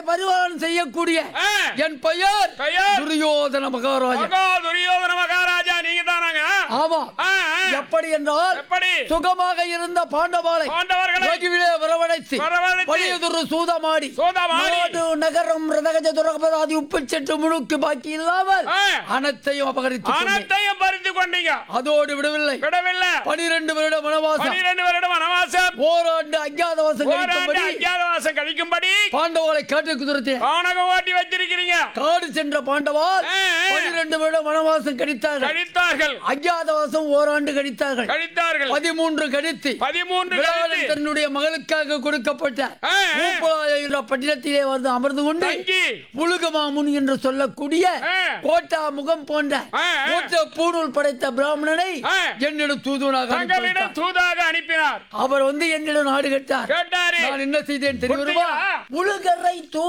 பரிவாரம் செய்யக்கூடிய ஆ. என் பெயர் பெயர்? துரியோதன மகாராஜா மகா துரியோதன மகாராஜா நீங்க தானாங்க ஆமா ஆ, ஆ. எப்படி என்றால் எப்படி சுகமாக இருந்த பாண்டவாளை பாண்டவர்களை யோகிவிலே வரவழைத்து வரவழைத்து வலியுதுரு சூதமாடி சூதமாடி. நாடு நகரம் ரதகஜ துரகபதாதி உப்பு செட்டு முழுக்கு பாக்கி இல்லாமல் ஆ. அனைத்தையும் அபகரித்து கொண்டேன். அனைத்தையும் பறித்து கொண்டீங்க அதோடு விடவில்லை விடவில்லை பனிரெண்டு வருட வனவாசம் பனிரெண்டு வருடம் வனவாசம் ஓராண்டு அஜாதவாசம் ஓராண்டு கழிக்கும்படி அஜ்ஞாதவாசம் கழிக்கும்படி பாண்டவாளை காட்டுக்கு துரத்தினேன் பானகம் ஓட்டி வச்சிருக்கிறீங்க காடு சென்ற பாண்டவால் ஆ, ஆ. பனிரெண்டு வருடம் வனவாசம் கழித்தார்கள் கழித்தார்கள் அஜாதவாசம் ஓராண்டு கழித்தார்கள் கழித்தார்கள் பதிமூன்று கழித்து பதிமூன்று விராடன் கழித்து தன்னுடைய மகளுக்காக கொடுக்கப்பட்ட ஆ, ஆ. மூப்பலாய என்ற பட்டினத்திலே வந்து அமர்ந்து கொண்டு தங்கி புழுகமாமுன் என்று சொல்லக்கூடிய ஆ. கோட்டா முகம் போன்ற ஆ, ஆ. மூத்த பூணூல் படைத்த பிராமணனை ஆ. என்னிடம் தூதுவனாக அனுப்பி தங்களிடம் வைத்தார். தூதாக அனுப்பினார் அவர் வந்து என்னிடம் நாடு கேட்டார் கேட்டாரு நான் என்ன செய்தேன் தெரியுமா கொடுத்தீங்களா? முழுகரை தூ